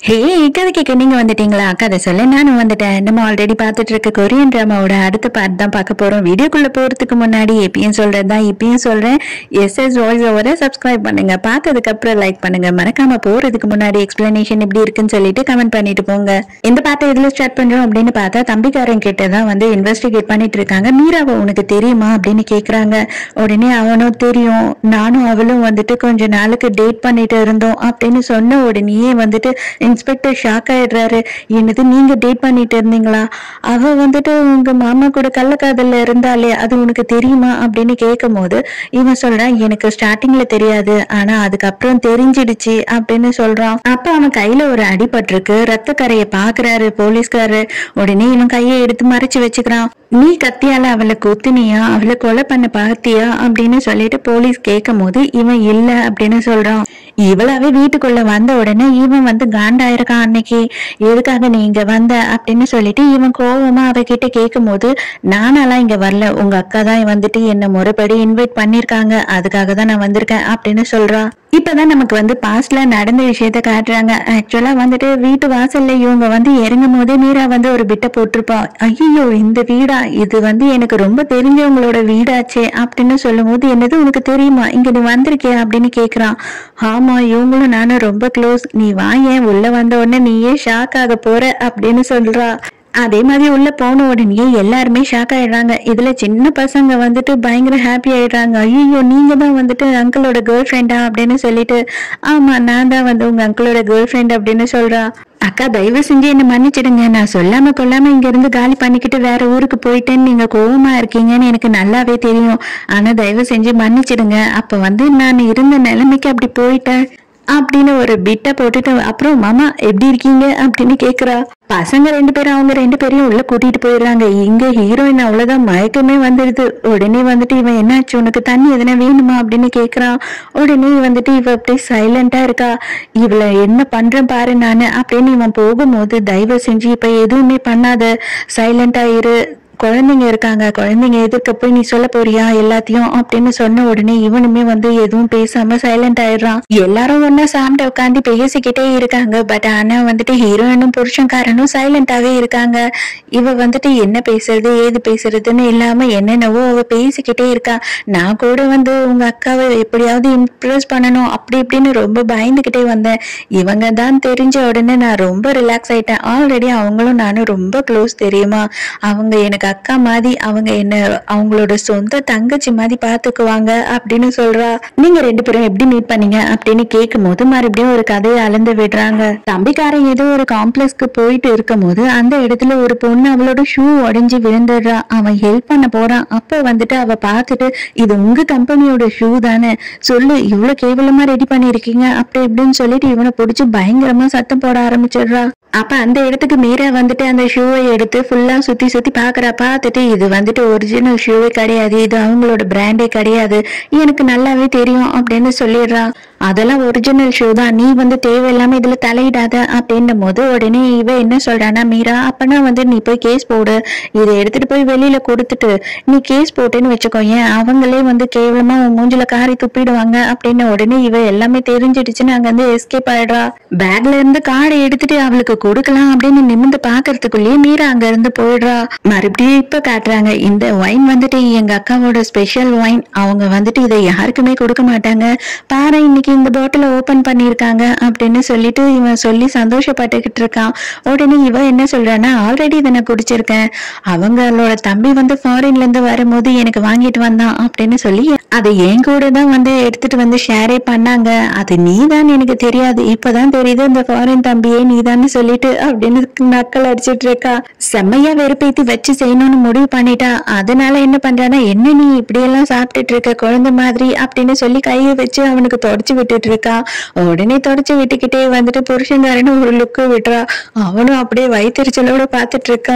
ஹே கதை கேட்க நீங்க வந்துட்டீங்களா கதை சொல்ல நானும் வந்துட்டேன் நம்ம ஆல்ரெடி பார்த்துட்டு இருக்க கொரியன் டிராமாவோட அடுத்த பார்ட் தான் பார்க்க போறோம் வீடியோக்குள்ள போறதுக்கு முன்னாடி எப்பயும் சொல்றது தான் இப்பயும் சொல்றேன் எஸ் எஸ் வாய்ஸ் ஓவரை சப்ஸ்கிரைப் பண்ணுங்க பார்த்ததுக்கு அப்புறம் லைக் பண்ணுங்க மறக்காம போறதுக்கு முன்னாடி எக்ஸ்பிளனேஷன் எப்படி இருக்குன்னு சொல்லிட்டு கமெண்ட் பண்ணிட்டு போங்க இந்த பாட்டை எதுல ஸ்டார்ட் பண்றோம் அப்படின்னு பார்த்தா தம்பிக்காரன் கிட்ட தான் வந்து இன்வெஸ்டிகேட் பண்ணிட்டு இருக்காங்க மீராவை உனக்கு தெரியுமா அப்படின்னு கேக்குறாங்க உடனே அவனும் தெரியும் நானும் அவளும் வந்துட்டு கொஞ்ச நாளுக்கு டேட் பண்ணிட்டு இருந்தோம் அப்படின்னு சொன்ன உடனேயே வந்துட்டு இன்ஸ்பெக்டர் ஷாக் ஆயிடுறாரு என்னது நீங்க டேட் பண்ணிட்டு இருந்தீங்களா அவ வந்துட்டு உங்க மாமா கூட கள்ளக்காதல்ல இருந்தாலே அது உனக்கு தெரியுமா அப்படின்னு கேட்கும் போது இவன் சொல்றான் எனக்கு ஸ்டார்டிங்ல தெரியாது ஆனா அதுக்கப்புறம் தெரிஞ்சிடுச்சு அப்படின்னு சொல்றான் அப்ப அவன் கையில ஒரு அடிபட்டிருக்கு ரத்த கரையை பாக்குறாரு போலீஸ்காரரு உடனே இவன் கையை எடுத்து மறைச்சு வச்சுக்கிறான் நீ கத்தியால அவளை கொத்துனியா அவளை கொலை பண்ண பார்த்தியா அப்படின்னு சொல்லிட்டு போலீஸ் கேட்கும் போது இவன் இல்ல அப்படின்னு சொல்றான் இவளாவே வீட்டுக்குள்ள வந்த உடனே இவன் வந்து காண்டாயிருக்கான் அன்னைக்கு எதுக்காக நீ இங்க வந்த அப்படின்னு சொல்லிட்டு இவன் கோவமா அவகிட்ட கேட்கும் போது நானெல்லாம் இங்க வரல உங்க அக்கா தான் வந்துட்டு என்ன முறைப்படி இன்வைட் பண்ணிருக்காங்க அதுக்காக தான் நான் வந்திருக்கேன் அப்படின்னு சொல்றான் இப்பதான் நமக்கு வந்து பாஸ்ட்ல நடந்த விஷயத்த காட்டுறாங்க ஆக்சுவலா வந்துட்டு வீட்டு வாசல்ல இவங்க வந்து இறங்கும் போதே மீரா வந்து ஒரு பிட்ட போட்டிருப்பா ஐயோ இந்த வீடா இது வந்து எனக்கு ரொம்ப தெரிஞ்சவங்களோட வீடாச்சே அப்படின்னு சொல்லும் போது என்னது உனக்கு தெரியுமா இங்க நீ வந்திருக்கியா அப்படின்னு கேக்குறான் ஆமா இவங்களும் நானும் ரொம்ப க்ளோஸ் நீ வாயேன் உள்ள வந்த உடனே நீயே ஷாக் ஆக போற அப்படின்னு சொல்றா அதே மாதிரி உள்ள போன உடனே எல்லாருமே ஷாக் ஆயிடுறாங்க இதுல சின்ன பசங்க வந்துட்டு பயங்கர ஹாப்பி ஆயிடுறாங்க ஐயோ நீங்க தான் வந்துட்டு அங்கிளோட கேர்ள் ஃப்ரெண்டா அப்படின்னு சொல்லிட்டு ஆமா நான் தான் வந்து உங்க அங்கிளோட கேர்ள் ஃப்ரெண்ட் அப்படின்னு சொல்றா அக்கா தயவு செஞ்சு என்ன மன்னிச்சிடுங்க நான் சொல்லாம கொள்ளாம இங்க இருந்து காலி பண்ணிக்கிட்டு வேற ஊருக்கு போயிட்டேன்னு நீங்க கோவமா இருக்கீங்கன்னு எனக்கு நல்லாவே தெரியும் ஆனா தயவு செஞ்சு மன்னிச்சிடுங்க அப்ப வந்து நான் இருந்த நிலைமைக்கு அப்படி போயிட்டேன் அப்படின்னு ஒரு பிட்டை போட்டுட்டு அப்புறம் மாமா எப்படி இருக்கீங்க அப்படின்னு கேக்குறா பசங்க ரெண்டு பேரும் அவங்க ரெண்டு பேரையும் உள்ள கூட்டிட்டு போயிடுறாங்க இங்க ஹீரோயின் அவ்வளவுதான் மயக்கமே வந்துடுது உடனே வந்துட்டு இவன் என்னாச்சு உனக்கு தண்ணி எதனா வேணுமா அப்படின்னு கேக்குறான் உடனே வந்துட்டு இவ அப்படியே சைலண்டா இருக்கா இவள என்ன பண்றேன் பாரு நானு அப்படின்னு இவன் போகும்போது தயவு செஞ்சு இப்ப எதுவுமே பண்ணாத சைலண்டா இரு குழந்தைங்க இருக்காங்க குழந்தைங்க எதிர்க்க போய் நீ சொல்ல போறியா எல்லாத்தையும் அப்படின்னு சொன்ன உடனே இவனுமே வந்து எதுவும் பேசாம சைலண்ட் ஆயிடுறான் எல்லாரும் ஒன்னா சாப்பிட்டு உட்காந்து பேசிக்கிட்டே இருக்காங்க பட் ஆனா வந்துட்டு ஹீரோயினும் புருஷன்காரனும் சைலண்டாவே இருக்காங்க இவ வந்துட்டு என்ன பேசுறது ஏது பேசுறதுன்னு இல்லாம என்னென்னவோ அவ பேசிக்கிட்டே இருக்கா நான் கூட வந்து உங்க அக்காவை எப்படியாவது இம்ப்ரெஸ் பண்ணணும் அப்படி இப்படின்னு ரொம்ப பயந்துகிட்டே வந்தேன் இவங்க தான் தெரிஞ்ச உடனே நான் ரொம்ப ரிலாக்ஸ் ஆயிட்டேன் ஆல்ரெடி அவங்களும் நானும் ரொம்ப க்ளோஸ் தெரியுமா அவங்க எனக்கு அக்கா மாதிரி அவங்க என்ன அவங்களோட சொந்த தங்கச்சி மாதிரி பாத்துக்குவாங்க அப்படின்னு சொல்றா நீங்க ரெண்டு பேரும் எப்படி மீட் பண்ணீங்க அப்படின்னு கேட்கும் போது மறுபடியும் ஒரு கதையை அளந்து விடுறாங்க தம்பிக்காரன் ஏதோ ஒரு காம்ப்ளெக்ஸ்க்கு போயிட்டு இருக்கும் போது அந்த இடத்துல ஒரு பொண்ணு அவளோட ஷூ உடைஞ்சு விழுந்துடுறா அவன் ஹெல்ப் பண்ண போறான் அப்போ வந்துட்டு அவ பார்த்துட்டு இது உங்க கம்பெனியோட ஷூ தானே சொல்லு இவ்வளவு கேவலமா ரெடி பண்ணிருக்கீங்க அப்படி இப்படின்னு சொல்லிட்டு இவனை பிடிச்சி பயங்கரமா சத்தம் போட ஆரம்பிச்சிடுறா அப்ப அந்த இடத்துக்கு மீரா வந்துட்டு அந்த ஷூவை எடுத்து ஃபுல்லா சுத்தி சுத்தி பாக்குறா பார்த்துட்டு இது வந்துட்டு ஒரிஜினல் ஷூவே கிடையாது இது அவங்களோட பிராண்டே கிடையாது எனக்கு நல்லாவே தெரியும் அப்படின்னு சொல்லிடுறா அதெல்லாம் ஒரிஜினல் ஷூ தான் நீ வந்து தேவையில்லாம இதுல தலையிடாத அப்படின்னும் போது உடனே இவ என்ன சொல்றானா மீரா அப்பனா வந்து நீ போய் கேஸ் போடு இதை எடுத்துட்டு போய் வெளியில கொடுத்துட்டு நீ கேஸ் போட்டேன்னு வச்சுக்கோ ஏன் அவங்களே வந்து கேவலமா உன் மூஞ்சில காரி துப்பிடுவாங்க அப்படின்னு உடனே இவ எல்லாமே தெரிஞ்சிடுச்சுன்னு அங்க இருந்து எஸ்கேப் ஆயிடுறா பேக்ல இருந்து கார்டை எடுத்துட்டு அவளுக்கு கொடுக்கலாம் அப்படின்னு நிமிந்து பாக்குறதுக்குள்ளேயே மீரா அங்க இருந்து போயிடுறா மறுபடியும் இப்ப காட்டுறாங்க இந்த ஒயின் வந்துட்டு எங்க அக்காவோட ஸ்பெஷல் ஒயின் அவங்க வந்துட்டு இதை யாருக்குமே கொடுக்க மாட்டாங்க பாரு இன்னைக்கு இந்த பாட்டில ஓபன் பண்ணிருக்காங்க அப்படின்னு சொல்லிட்டு இவன் சொல்லி சந்தோஷப்பட்டுக்கிட்டு இருக்கான் உடனே இவ என்ன சொல்றான்னா ஆல்ரெடி இதை நான் குடிச்சிருக்கேன் அவங்களோட தம்பி வந்து ஃபாரின்ல இருந்து வரும்போது எனக்கு வாங்கிட்டு வந்தான் அப்படின்னு சொல்லி அதை என் கூட தான் வந்து எடுத்துட்டு வந்து ஷேரே பண்ணாங்க அது நீ தான் எனக்கு தெரியாது இப்பதான் தெரியுது இந்த ஃபாரின் தம்பியே நீ சொல்லிட்டு அப்படின்னு நக்கல் அடிச்சிட்டு இருக்கா செம்மையா வெறுப்பேத்தி வச்சு செய்யணும்னு முடிவு பண்ணிட்டா அதனால என்ன பண்றானா என்ன நீ இப்படி எல்லாம் சாப்பிட்டுட்டு இருக்க குழந்தை மாதிரி அப்படின்னு சொல்லி கையை வச்சு அவனுக்கு தொடச்சு விட்டுட்டு இருக்கா உடனே தொடச்சு விட்டுக்கிட்டே வந்துட்டு புருஷன்காரன்னு ஒரு லுக்கு விட்டுறா அவனும் அப்படியே வயிற்றுச்சலோட பாத்துட்டு இருக்கான்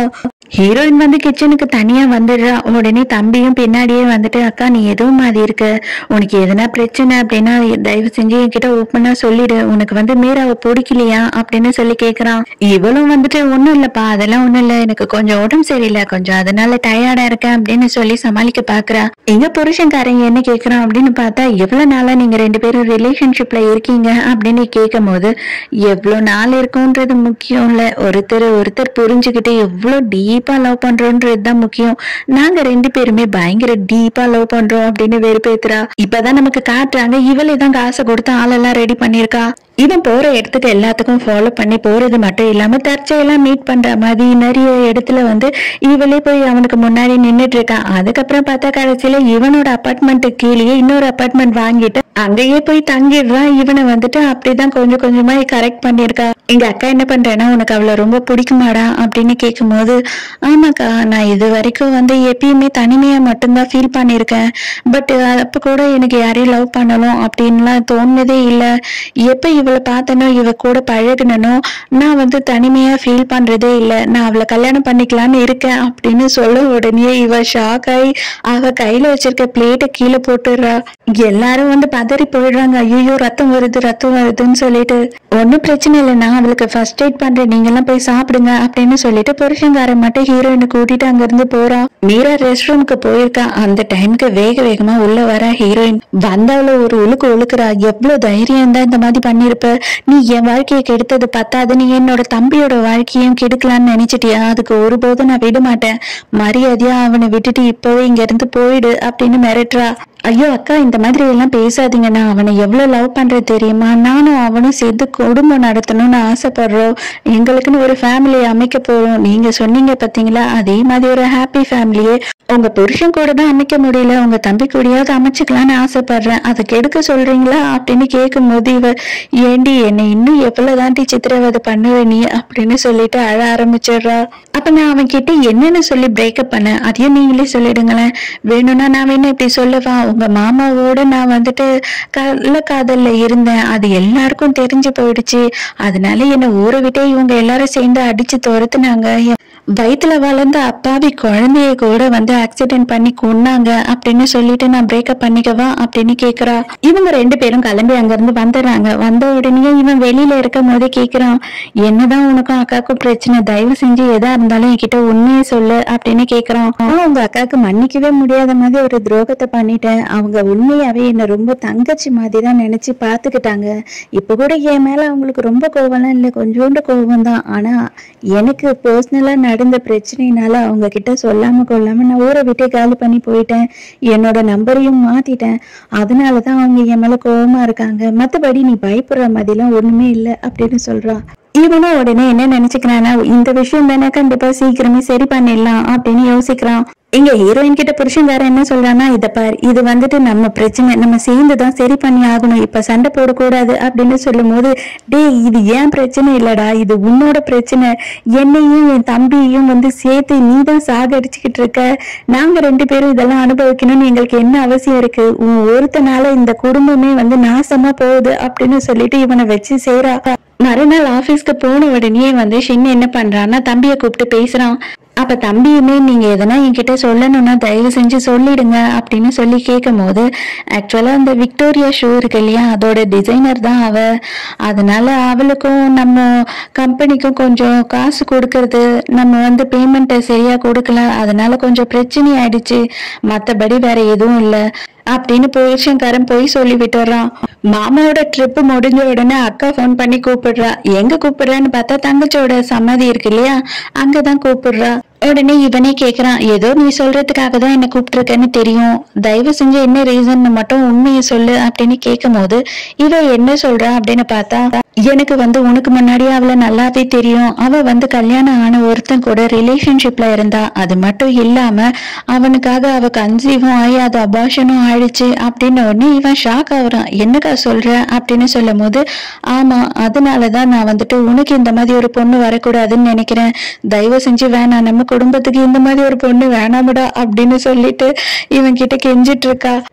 ஹீரோயின் வந்து கிச்சனுக்கு தனியா வந்துடுறா உடனே தம்பியும் பின்னாடியே வந்துட்டு அக்கா நீ எதுவும் மாதிரி இருக்க உனக்கு எதனா பிரச்சனை அப்படின்னா தயவு செஞ்சு என்கிட்ட ஓப்பனா சொல்லிடு உனக்கு வந்து மீராவை பிடிக்கலையா அப்படின்னு சொல்லி கேக்குறான் இவளும் வந்துட்டு ஒண்ணும் இல்லப்பா அதெல்லாம் ஒண்ணும் இல்ல எனக்கு கொஞ்சம் உடம்பு சரியில்லை கொஞ்சம் அதனால டயர்டா இருக்கேன் அப்படின்னு சொல்லி சமாளிக்க பாக்குறா எங்க புருஷன்காரங்க என்ன கேக்குறான் அப்படின்னு பார்த்தா எவ்வளவு நாளா நீங்க ரெண்டு பேரும் ரிலேஷன்ஷிப்ல இருக்கீங்க அப்படின்னு கேட்கும் போது எவ்வளவு நாள் இருக்கும்ன்றது முக்கியம் இல்ல ஒருத்தர் ஒருத்தர் புரிஞ்சுக்கிட்டு எவ்வளவு டீப்பா லவ் பண்றோன்றது தான் முக்கியம் நாங்க ரெண்டு பேருமே பயங்கர டீப்பா லவ் பண்றோம் அப்படின்னு வெறுப்பேத்துறா இப்பதான் நமக்கு காட்டுறாங்க இவளே தான் காசை கொடுத்து ஆளெல்லாம் ரெடி பண்ணிருக்கா இவன் போற இடத்துக்கு எல்லாத்துக்கும் ஃபாலோ பண்ணி போறது மட்டும் இல்லாம தற்செயலாம் மீட் பண்ற மாதிரி நிறைய இடத்துல வந்து இவளே போய் அவனுக்கு முன்னாடி நின்னுட்டு இருக்கான் அதுக்கப்புறம் பார்த்தா கடைசியில இவனோட அபார்ட்மெண்ட்டுக்கு கீழேயே இன்னொரு அபார்ட்மெண்ட் வாங்கிட்டு அங்கேயே போய் தங்கிடுறான் இவனை வந்துட்டு அப்படிதான் கொஞ்சம் கொஞ்சமா கரெக்ட் பண்ணிருக்கா எங்க அக்கா என்ன பண்றேன்னா உனக்கு அவளை ரொம்ப பிடிக்குமாடா அப்படின்னு கேட்கும்போது ஆமாக்கா நான் இது வரைக்கும் வந்து எப்பயுமே தனிமையா மட்டும்தான் ஃபீல் பண்ணியிருக்கேன் பட் அப்ப கூட எனக்கு யாரையும் லவ் பண்ணணும் அப்படின்லாம் தோணுனதே இல்லை எப்ப இவளை பார்த்தனோ இவ கூட பழகுனனோ நான் வந்து தனிமையா ஃபீல் பண்றதே இல்லை நான் அவளை கல்யாணம் பண்ணிக்கலாம்னு இருக்கேன் அப்படின்னு சொல்ல உடனே இவ ஷாக் ஆகி அவ கையில வச்சிருக்க பிளேட்டை கீழே போட்டுடுறா எல்லாரும் வந்து பதறி போயிடுறாங்க ஐயோ ரத்தம் வருது ரத்தம் வருதுன்னு சொல்லிட்டு ஒன்னும் பிரச்சனை இல்லை நான் அவளுக்கு ஃபர்ஸ்ட் எய்ட் பண்றேன் நீங்க எல்லாம் போய் சாப்பிடுங்க அப்படின்னு சொல்லிட்டு புருஷங்காரன் மட்டும் ஹீரோயினை கூட்டிட்டு அங்க இருந்து போறான் மீரா ரெஸ்ட் ரூமுக்கு போயிருக்கா அந்த டைமுக்கு வேக வேகமா உள்ள வர ஹீரோயின் வந்தவள ஒரு உழுக்கு உழுக்குறா எவ்வளவு தைரியம் தான் இந்த மாதிரி பண்ணிருப்ப நீ என் வாழ்க்கையை கெடுத்தது பத்தாது நீ என்னோட தம்பியோட வாழ்க்கையும் கெடுக்கலாம்னு நினைச்சிட்டியா அதுக்கு ஒருபோதும் நான் விட மாட்டேன் மரியாதையா அவனை விட்டுட்டு இப்பவே இங்க இருந்து போயிடு அப்படின்னு மிரட்டுறா ஐயோ அக்கா இந்த மாதிரி எல்லாம் பேசாதீங்க நான் அவனை எவ்வளவு லவ் பண்றது தெரியுமா நானும் அவனும் சேர்ந்து குடும்பம் நடத்தணும்னு ஆசைப்படுறோம் எங்களுக்குன்னு ஒரு ஃபேமிலி அமைக்க போறோம் நீங்க சொன்னீங்க பாத்தீங்களா அதே மாதிரி ஒரு ஹாப்பி ஃபேமிலியே உங்க புருஷன் கூட தான் அமைக்க முடியல உங்க தம்பி கூடயாவது அமைச்சுக்கலாம்னு ஆசைப்படுறேன் அதை கெடுக்க சொல்றீங்களா அப்படின்னு கேட்கும் போது இவ ஏண்டி என்னை இன்னும் எவ்வளவு தாண்டி சித்திரவதை பண்ணுவ நீ அப்படின்னு சொல்லிட்டு அழ ஆரம்பிச்சிடுறா அப்ப நான் அவன் கிட்ட என்னன்னு சொல்லி பிரேக்கப் பண்ண அதையும் நீங்களே சொல்லிடுங்களேன் வேணும்னா நான் வேணா இப்படி சொல்லவா உங்க மாமாவோட நான் வந்துட்டு கள்ளக்காதல்ல இருந்தேன் அது எல்லாருக்கும் தெரிஞ்சு போயிடுச்சு அதனால என்னை ஊரை விட்டே இவங்க எல்லாரும் சேர்ந்து அடிச்சு துரத்துனாங்க என் வயித்துல வளர்ந்த அப்பாவி குழந்தைய கூட வந்து ஆக்சிடென்ட் பண்ணி கொன்னாங்க அப்படின்னு சொல்லிட்டு நான் பிரேக்கப் பண்ணிக்கவா அப்படின்னு கேக்குறா இவங்க ரெண்டு பேரும் கிளம்பி அங்க இருந்து வந்துடுறாங்க வந்த உடனே இவன் வெளியில இருக்கும் போதே கேக்குறான் என்னதான் உனக்கும் அக்காவுக்கும் பிரச்சனை தயவு செஞ்சு எதா இருந்தாலும் என்கிட்ட உண்மையை சொல்லு அப்படின்னு கேக்குறான் நான் உங்க அக்காவுக்கு மன்னிக்கவே முடியாத மாதிரி ஒரு துரோகத்தை பண்ணிட்டேன் அவங்க உண்மையாவே என்ன ரொம்ப தங்கச்சி மாதிரி தான் நினைச்சு பாத்துக்கிட்டாங்க இப்ப கூட என் மேல அவங்களுக்கு ரொம்ப கோவம்லாம் இல்லை கொஞ்சோண்டு கோவம் தான் ஆனா எனக்கு பர்சனலா நடந்த பிரச்சனையினால அவங்க கிட்ட சொல்லாம கொள்ளாம நான் ஊரை விட்டே காலி பண்ணி போயிட்டேன் என்னோட நம்பரையும் மாத்திட்டேன் அதனாலதான் அவங்க என் மேல கோவமா இருக்காங்க மத்தபடி நீ பயப்படுற மாதிரிலாம் ஒண்ணுமே இல்லை அப்படின்னு சொல்றான் இவனும் உடனே என்ன நினைச்சுக்கிறான்னா இந்த விஷயம் தானே கண்டிப்பா சீக்கிரமே சரி பண்ணிடலாம் அப்படின்னு யோசிக்கிறான் இங்க ஹீரோயின் கிட்ட புருஷன்காரன் என்ன சொல்றான்னா இத பார் இது வந்துட்டு நம்ம பிரச்சனை நம்ம சேர்ந்து தான் சரி பண்ணி ஆகணும் இப்ப சண்டை போடக்கூடாது அப்படின்னு சொல்லும் போது டேய் இது ஏன் பிரச்சனை இல்லடா இது உன்னோட பிரச்சனை என்னையும் என் தம்பியையும் வந்து சேர்த்து நீ தான் சாகடிச்சுக்கிட்டு இருக்க நாங்க ரெண்டு பேரும் இதெல்லாம் அனுபவிக்கணும்னு எங்களுக்கு என்ன அவசியம் இருக்கு உன் ஒருத்தனால இந்த குடும்பமே வந்து நாசமா போகுது அப்படின்னு சொல்லிட்டு இவனை வச்சு செய்றா மறுநாள் ஆபீஸ்க்கு போன உடனே வந்து ஷின் என்ன பண்றான்னா தம்பியை கூப்பிட்டு பேசுறான் அப்ப தம்பியுமே நீங்க எதனா என்கிட்ட சொல்லணும்னா தயவு செஞ்சு சொல்லிடுங்க அப்படின்னு சொல்லி கேட்கும் போது ஆக்சுவலா அந்த விக்டோரியா ஷூ இருக்கு இல்லையா அதோட டிசைனர் தான் அவ அதனால அவளுக்கும் நம்ம கம்பெனிக்கும் கொஞ்சம் காசு கொடுக்கறது நம்ம வந்து பேமெண்ட்டை சரியா கொடுக்கல அதனால கொஞ்சம் பிரச்சனை ஆயிடுச்சு மத்தபடி வேற எதுவும் இல்ல அப்படின்னு புருஷன்காரன் போய் சொல்லி விட்டுறான் மாமாவோட ட்ரிப் முடிஞ்ச உடனே அக்கா ஃபோன் பண்ணி கூப்பிடுறா எங்க கூப்பிடுறான்னு பார்த்தா தங்கச்சியோட சம்மதி இருக்கு இல்லையா அங்கதான் கூப்பிடுறா உடனே இவனே கேக்குறான் ஏதோ நீ சொல்றதுக்காக தான் என்ன கூப்பிட்டுருக்கேன்னு தெரியும் தயவு செஞ்சு என்ன ரீசன் மட்டும் உண்மையை சொல்லு அப்படின்னு கேட்கும் போது இவ என்ன சொல்றா அப்படின்னு பார்த்தா எனக்கு வந்து உனக்கு முன்னாடியே அவளை நல்லாவே தெரியும் அவ வந்து கல்யாணம் ஆன ஒருத்தன் கூட ரிலேஷன்ஷிப்ல இருந்தா அது மட்டும் இல்லாம அவனுக்காக அவ கன்சீவும் ஆகி அது அபாஷனும் ஆயிடுச்சு அப்படின்னு உடனே இவன் ஷாக் ஆகுறான் என்னக்கா சொல்ற அப்படின்னு சொல்லும் போது ஆமா அதனாலதான் நான் வந்துட்டு உனக்கு இந்த மாதிரி ஒரு பொண்ணு வரக்கூடாதுன்னு நினைக்கிறேன் தயவு செஞ்சு வேணாம் நம்ம குடும்பத்துக்கு இந்த மாதிரி ஒரு பொண்ணு வேணாமடா அப்படின்னு சொல்லிட்டு இவன் கிட்ட கெஞ்சிட்டு இருக்கா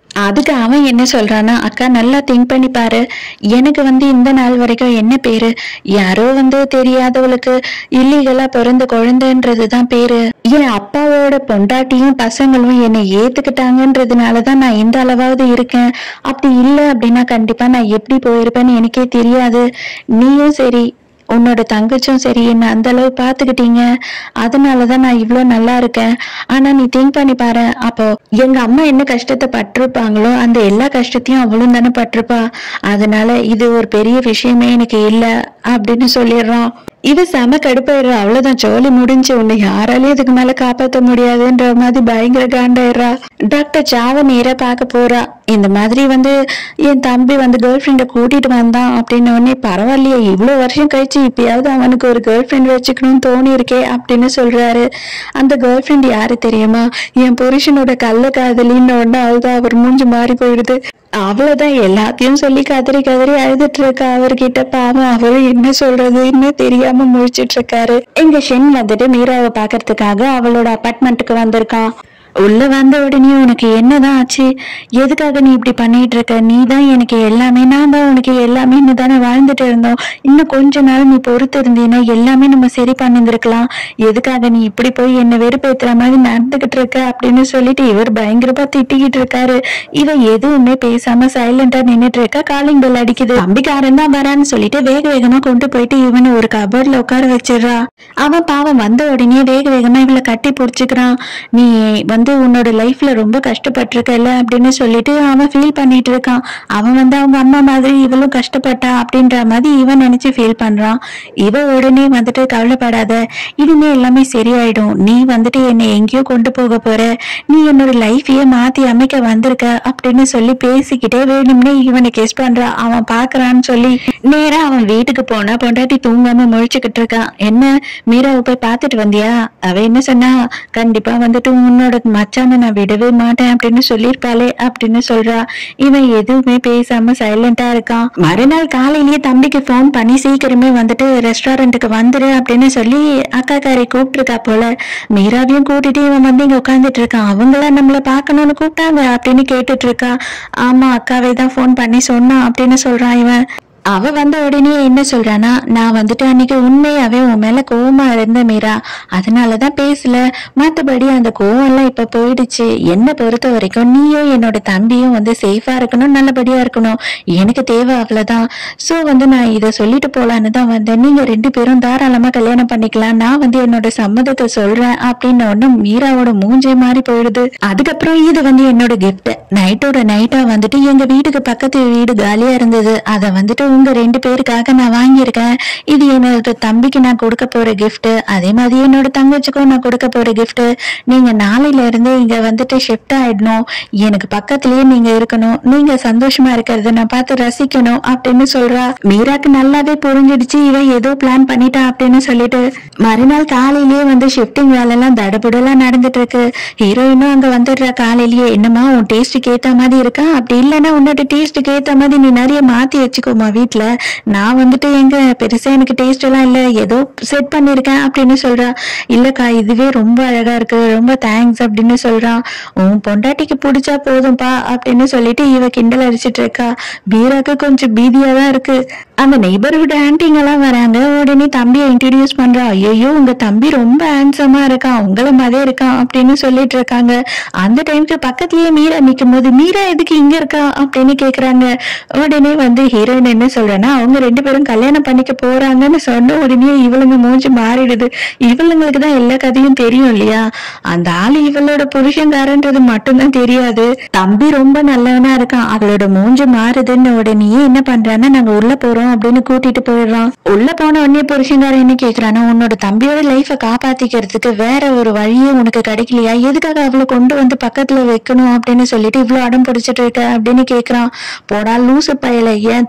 அதுக்கு அவன் என்ன சொல்றான்னா அக்கா நல்லா திங்க் பண்ணி பாரு எனக்கு வந்து இந்த நாள் வரைக்கும் என்ன பேரு யாரோ வந்து தெரியாதவளுக்கு இல்லீகலா பிறந்த குழந்தைன்றது தான் பேரு என் அப்பாவோட பொண்டாட்டியும் பசங்களும் என்னை ஏத்துக்கிட்டாங்கன்றதுனால தான் நான் இந்த அளவாவது இருக்கேன் அப்படி இல்லை அப்படின்னா கண்டிப்பா நான் எப்படி போயிருப்பேன்னு எனக்கே தெரியாது நீயும் சரி உன்னோட தங்கச்சும் சரி என்ன அந்த அளவு பாத்துக்கிட்டீங்க அதனாலதான் நான் இவ்ளோ நல்லா இருக்கேன் ஆனா நீ திங்க் பண்ணி பாரு அப்போ எங்க அம்மா என்ன கஷ்டத்தை பட்டிருப்பாங்களோ அந்த எல்லா கஷ்டத்தையும் அவளும் தானே பட்டிருப்பா அதனால இது ஒரு பெரிய விஷயமே எனக்கு இல்ல அப்படின்னு சொல்லிடுறான் இது செம கடுப்பாயிடுறா அவ்வளவுதான் ஜோலி முடிஞ்சு உன்னை யாராலையும் இதுக்கு மேல காப்பாத்த முடியாதுன்ற மாதிரி பயங்கர காண்டாயிடுறா டாக்டர் சாவ நேரா பார்க்க போறா இந்த மாதிரி வந்து என் தம்பி வந்து கேர்ள் ஃப்ரெண்டை கூட்டிட்டு வந்தான் அப்படின்னு உடனே பரவாயில்லையே இவ்வளவு வருஷம் கழிச்சு இப்பயாவது அவனுக்கு ஒரு கேர்ள் ஃப்ரெண்ட் வச்சுக்கணும்னு தோணி இருக்கே அப்படின்னு சொல்றாரு அந்த கேர்ள் ஃப்ரெண்ட் யாரு தெரியுமா என் புருஷனோட கள்ள காதலின்னு உடனே அழுதான் அவர் மூஞ்சி மாறி போயிடுது அவ்வளவுதான் எல்லாத்தையும் சொல்லி கதறி கதறி அழுதுட்டு இருக்கா அவர்கிட்ட பாவம் அவரும் என்ன சொல்றதுன்னு தெரியாம முழிச்சிட்டு இருக்காரு எங்க ஷென் வந்துட்டு மீராவை பாக்குறதுக்காக அவளோட அபார்ட்மெண்ட்டுக்கு வந்திருக்கான் உள்ள வந்த உடனே உனக்கு என்னதான் ஆச்சு எதுக்காக நீ இப்படி பண்ணிட்டு இருக்க நீ தான் எனக்கு எல்லாமே நான் தான் உனக்கு எல்லாமே தானே வாழ்ந்துட்டு இருந்தோம் இன்னும் கொஞ்ச நாள் நீ பொறுத்து இருந்தீன்னா எல்லாமே நம்ம சரி பண்ணிருந்திருக்கலாம் எதுக்காக நீ இப்படி போய் என்ன வெறுப்பேத்துற மாதிரி நடந்துகிட்டு இருக்க அப்படின்னு சொல்லிட்டு இவர் பயங்கரமா திட்டிக்கிட்டு இருக்காரு இவ எதுவுமே பேசாம சைலண்டா நின்னுட்டு இருக்கா காலிங் பெல் அடிக்குது தம்பிக்காரன் தான் வரான்னு சொல்லிட்டு வேக வேகமா கொண்டு போயிட்டு இவனை ஒரு கபோர்ட்ல உட்கார வச்சிடுறா அவன் பாவம் வந்த உடனே வேக வேகமா இவளை கட்டி பிடிச்சிக்கிறான் நீ வந்து உன்னோட லைஃப்ல ரொம்ப கஷ்டப்பட்டிருக்கல அப்படின்னு சொல்லிட்டு அவன் ஃபீல் பண்ணிட்டு இருக்கான் அவன் வந்து அவங்க அம்மா மாதிரி இவளும் கஷ்டப்பட்டா அப்படின்ற மாதிரி இவன் நினைச்சு ஃபீல் பண்றான் இவ உடனே வந்துட்டு கவலைப்படாத இனிமே எல்லாமே சரியாயிடும் நீ வந்துட்டு என்னை எங்கேயோ கொண்டு போக போற நீ என்னோட லைஃபையே மாத்தி அமைக்க வந்திருக்க அப்படின்னு சொல்லி பேசிக்கிட்டே வேணும்னே இவனை கெஸ் பண்றான் அவன் பாக்குறான்னு சொல்லி நேரா அவன் வீட்டுக்கு போனா பொண்டாட்டி தூங்காம முழிச்சுக்கிட்டு இருக்கான் என்ன மீராவை போய் பார்த்துட்டு வந்தியா அவ என்ன சொன்னா கண்டிப்பா வந்துட்டு உன்னோட மச்சான நான் விடவே மாட்டேன் அப்படின்னு சொல்லியிருப்பாளே அப்படின்னு சொல்றா இவன் எதுவுமே பேசாம சைலண்டா இருக்கான் மறுநாள் காலையிலேயே தம்பிக்கு ஃபோன் பண்ணி சீக்கிரமே வந்துட்டு ரெஸ்டாரண்ட்டுக்கு வந்துரு அப்படின்னு சொல்லி அக்காக்காரை கூப்பிட்டுருக்கா போல மீராவையும் கூட்டிட்டு இவன் வந்து இங்க உட்காந்துட்டு இருக்கான் அவங்கள நம்மள பார்க்கணும்னு கூப்பிட்டாங்க அப்படின்னு கேட்டுட்டு இருக்கா ஆமா அக்காவை தான் ஃபோன் பண்ணி சொன்னான் அப்படின்னு சொல்றான் இவன் அவ வந்த உடனே என்ன சொல்றானா நான் வந்துட்டு அன்னைக்கு உண்மையாவே உன் மேல கோவமா இருந்த மீரா அதனாலதான் பேசல மத்தபடி அந்த கோவம் எல்லாம் இப்ப போயிடுச்சு என்னை பொறுத்த வரைக்கும் நீயும் என்னோட தம்பியும் வந்து சேஃபா இருக்கணும் நல்லபடியா இருக்கணும் எனக்கு தேவை அவ்வளவுதான் சோ வந்து நான் இத சொல்லிட்டு போலான்னு தான் வந்தேன் நீங்க ரெண்டு பேரும் தாராளமா கல்யாணம் பண்ணிக்கலாம் நான் வந்து என்னோட சம்மதத்தை சொல்றேன் அப்படின்னு ஒண்ணு மீராவோட மூஞ்சே மாறி போயிடுது அதுக்கப்புறம் இது வந்து என்னோட கிஃப்ட் நைட்டோட நைட்டா வந்துட்டு எங்க வீட்டுக்கு பக்கத்து வீடு காலியா இருந்தது அதை வந்துட்டு உங்க ரெண்டு பேருக்காக நான் வாங்கியிருக்கேன் இது என்னோட தம்பிக்கு நான் கொடுக்க போற கிஃப்ட் அதே மாதிரி என்னோட தங்கச்சிக்கும் நான் கொடுக்க போற கிஃப்ட் நீங்க நாளையில இருந்து இங்க வந்துட்டு ஷிஃப்ட் ஆயிடணும் எனக்கு பக்கத்துலயே நீங்க இருக்கணும் நீங்க சந்தோஷமா இருக்கிறத நான் பார்த்து ரசிக்கணும் அப்படின்னு சொல்றா மீராக்கு நல்லாவே புரிஞ்சிடுச்சு இவன் ஏதோ பிளான் பண்ணிட்டா அப்படின்னு சொல்லிட்டு மறுநாள் காலையிலேயே வந்து ஷிஃப்டிங் வேலை எல்லாம் தடபுடலாம் நடந்துட்டு இருக்கு ஹீரோயினும் அங்க வந்துடுறா காலையிலேயே என்னமா உன் டேஸ்ட்டுக்கு ஏத்த மாதிரி இருக்கா அப்படி இல்லைன்னா உன்னோட டேஸ்ட்டுக்கு ஏத்த மாதிரி நீ நிறைய மாத்தி வச்சுக்கோமா வீட்ல நான் வந்துட்டு எங்க பெருசா எனக்கு டேஸ்ட் எல்லாம் இல்ல ஏதோ செட் பண்ணிருக்கேன் அப்படின்னு சொல்றா இல்லக்கா இதுவே ரொம்ப அழகா இருக்கு ரொம்ப தேங்க்ஸ் அப்படின்னு சொல்றான் உன் பொண்டாட்டிக்கு பிடிச்சா போதும்பா அப்படின்னு சொல்லிட்டு இவ கிண்டல் அடிச்சிட்டு இருக்கா வீராக்கு கொஞ்சம் பீதியா தான் இருக்கு அந்த நெய்பர்ஹுட் ஆன்டிங்க எல்லாம் வராங்க உடனே தம்பியை இன்ட்ரடியூஸ் பண்றா ஐயோ உங்க தம்பி ரொம்ப ஹேண்ட்ஸமா இருக்கான் உங்கள மாதிரி இருக்கான் அப்படின்னு சொல்லிட்டு இருக்காங்க அந்த டைம்க்கு பக்கத்துலயே மீரா நிக்கும் போது மீரா எதுக்கு இங்க இருக்கா அப்படின்னு கேக்குறாங்க உடனே வந்து ஹீரோயின் என்ன சொல்றேன்னா அவங்க ரெண்டு பேரும் கல்யாணம் பண்ணிக்க போறாங்கன்னு சொன்ன உடனே இவளுங்க மூஞ்சி மாறிடுது இவளுங்களுக்கு தான் எல்லா கதையும் தெரியும் இல்லையா அந்த ஆளு இவளோட புருஷன்காரன்றது மட்டும்தான் தெரியாது தம்பி ரொம்ப நல்லவனா இருக்கான் அவளோட மூஞ்சி மாறுதுன்னு உடனே என்ன பண்றான்னா நாங்க உள்ள போறோம் அப்படின்னு கூட்டிட்டு போயிடுறான் உள்ள போன உடனே புருஷன்காரன் என்ன கேக்குறான்னா உன்னோட தம்பியோட லைஃப காப்பாத்திக்கிறதுக்கு வேற ஒரு வழியே உனக்கு கிடைக்கலையா எதுக்காக அவளை கொண்டு வந்து பக்கத்துல வைக்கணும் அப்படின்னு சொல்லிட்டு இவ்வளவு அடம் பிடிச்சிட்டு இருக்க அப்படின்னு கேக்குறான் போடா லூசு பயல என் தம்பியோட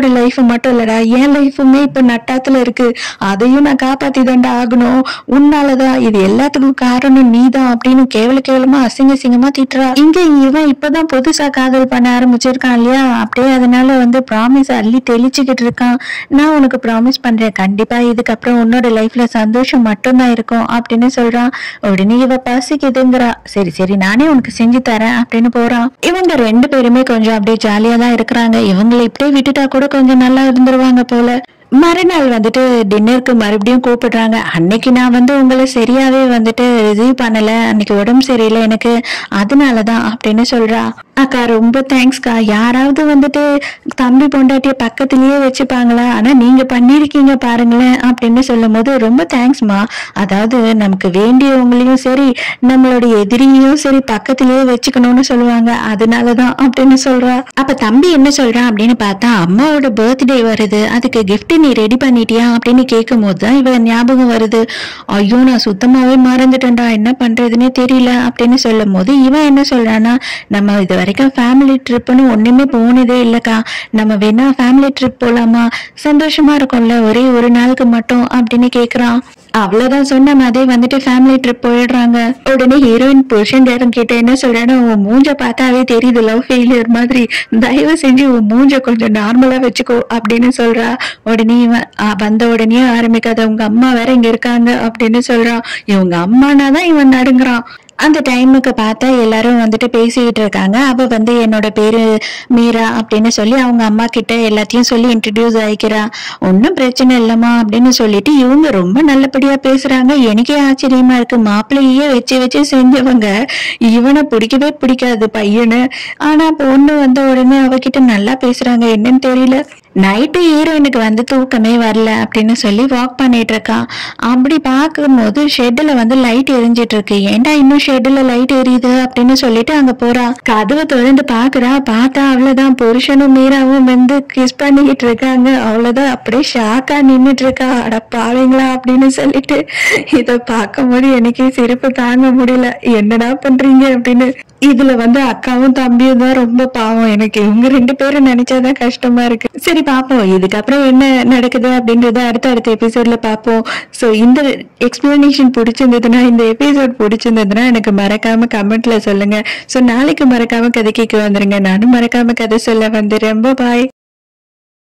லைஃப் மட்டும் இல்லடா என் லைஃபுமே இப்ப நட்டாத்துல இருக்கு அதையும் நான் காப்பாத்தி தாண்டா ஆகணும் உன்னாலதான் இது எல்லாத்துக்கும் காரணம் நீதான் அப்படின்னு கேவல கேவலமா அசிங்க அசிங்கமா திட்டுறா இங்க இவன் இப்பதான் புதுசா காதல் பண்ண ஆரம்பிச்சிருக்கான் இல்லையா அப்படியே அதனால வந்து ப்ராமிஸ் அள்ளி தெளிச்சுக்கிட்டு இருக்கான் நான் உனக்கு ப்ராமிஸ் பண்றேன் கண்டிப்பா இதுக்கப்புறம் உன்னோட லைஃப்ல சந்தோஷம் மட்டும்தான் இருக்கும் அப்படின்னு சொல்றான் உடனே இவ பசிக்குதுங்கிறா சரி சரி நானே உனக்கு செஞ்சு தரேன் அப்படின்னு போறான் இவங்க ரெண்டு பேருமே கொஞ்சம் அப்படியே ஜாலியா தான் இருக்கிறாங்க இவங்களை இப்படியே விட்டுட்டா கூட கொஞ்சம் நல்லா இருந்துருவாங்க போல மறுநாள் வந்துட்டு டின்னருக்கு மறுபடியும் கூப்பிடுறாங்க அன்னைக்கு நான் வந்து உங்களை சரியாவே வந்துட்டு ரிசீவ் பண்ணல அன்னைக்கு உடம்பு சரியில்லை எனக்கு அதனாலதான் அப்படின்னு சொல்றா அக்கா ரொம்ப தேங்க்ஸ்க்கா யாராவது வந்துட்டு தம்பி பொண்டாட்டிய பக்கத்திலேயே வச்சுப்பாங்களா ஆனா நீங்க பண்ணிருக்கீங்க பாருங்களேன் அப்படின்னு சொல்லும் போது ரொம்ப தேங்க்ஸ்மா அதாவது நமக்கு வேண்டியவங்களையும் சரி நம்மளோட எதிரியையும் சரி பக்கத்திலேயே வச்சுக்கணும்னு சொல்லுவாங்க அதனாலதான் அப்படின்னு சொல்றா அப்ப தம்பி என்ன சொல்றான் அப்படின்னு பார்த்தா அம்மாவோட பர்த்டே வருது அதுக்கு gift நீ ரெடி பண்ணிட்டியா அப்படின்னு கேட்கும் போது தான் இவ ஞாபகம் வருது ஐயோ நான் சுத்தமாவே மறந்துட்டேன்டா என்ன பண்றதுன்னே தெரியல அப்படின்னு சொல்லும் போது இவன் என்ன சொல்றான்னா நம்ம இது வரைக்கும் ஃபேமிலி ட்ரிப்னு ஒண்ணுமே போனதே இல்லக்கா நம்ம வேணா ஃபேமிலி ட்ரிப் போலாமா சந்தோஷமா இருக்கும்ல ஒரே ஒரு நாளுக்கு மட்டும் அப்படின்னு கேக்குறான் அவ்வளவுதான் சொன்ன மாதிரி வந்துட்டு ஃபேமிலி ட்ரிப் போயிடுறாங்க உடனே ஹீரோயின் புருஷன் கிட்ட என்ன சொல்றானா உன் மூஞ்ச பார்த்தாவே தெரியுது லவ் ஃபெயிலியர் மாதிரி தயவு செஞ்சு உன் மூஞ்ச கொஞ்சம் நார்மலா வச்சுக்கோ அப்படின்னு சொல்றா உடனே இவன் "ஆ, வந்த உடனே ஆரம்பிக்காத உங்க அம்மா வேற இங்க இருக்காங்க அப்படின்னு சொல்றான் இவங்க அம்மானாதான் இவன் நடுங்குறான் அந்த டைமுக்கு பார்த்தா எல்லாரும் வந்துட்டு பேசிக்கிட்டு இருக்காங்க அவ வந்து என்னோட பேரு மீரா அப்படின்னு சொல்லி அவங்க அம்மா கிட்ட எல்லாத்தையும் சொல்லி இன்ட்ரடியூஸ் ஆயிக்கிறா ஒன்றும் பிரச்சனை இல்லம்மா அப்படின்னு சொல்லிட்டு இவங்க ரொம்ப நல்லபடியா பேசுறாங்க எனக்கே ஆச்சரியமா இருக்கு மாப்பிள்ளையே வச்சு வச்சு செஞ்சவங்க இவனை பிடிக்கவே பிடிக்காது பையனு ஆனா பொண்ணு வந்த உடனே அவகிட்ட நல்லா பேசுறாங்க என்னன்னு தெரியல நைட்டு ஹீரோயினுக்கு வந்து தூக்கமே வரல அப்படின்னு சொல்லி வாக் பண்ணிட்டு இருக்கான் அப்படி பார்க்கும்போது ஷெட்டில் வந்து லைட் எரிஞ்சிட்டு இருக்கு ஏன்டா இன்னும் ஷெட்டில் லைட் எரியுது அப்படின்னு சொல்லிட்டு அங்க போறா கதவை திறந்து பாக்குறா பார்த்தா அவ்வளவுதான் புருஷனும் மீராவும் வந்து கிஸ் பண்ணிக்கிட்டு இருக்காங்க அவ்வளவுதான் அப்படியே ஷாக்கா நின்னுட்டு இருக்கா அட பாவீங்களா அப்படின்னு சொல்லிட்டு இத பார்க்கும்போது எனக்கே சிரிப்பு தாங்க முடியல என்னடா பண்றீங்க அப்படின்னு இதுல வந்து அக்காவும் தம்பியும் தான் ரொம்ப பாவம் எனக்கு இவங்க ரெண்டு பேரும் நினைச்சாதான் கஷ்டமா இருக்கு சரி பாப்போம் இதுக்கப்புறம் என்ன நடக்குது அப்படின்றத அடுத்த அடுத்த எபிசோட்ல பாப்போம் சோ இந்த எக்ஸ்பிளனேஷன் பிடிச்சிருந்ததுன்னா இந்த எபிசோட் பிடிச்சிருந்ததுன்னா எனக்கு மறக்காம கமெண்ட்ல சொல்லுங்க சோ நாளைக்கு மறக்காம கதை கேட்க வந்துருங்க நானும் மறக்காம கதை சொல்ல வந்துடுறேன் பாய்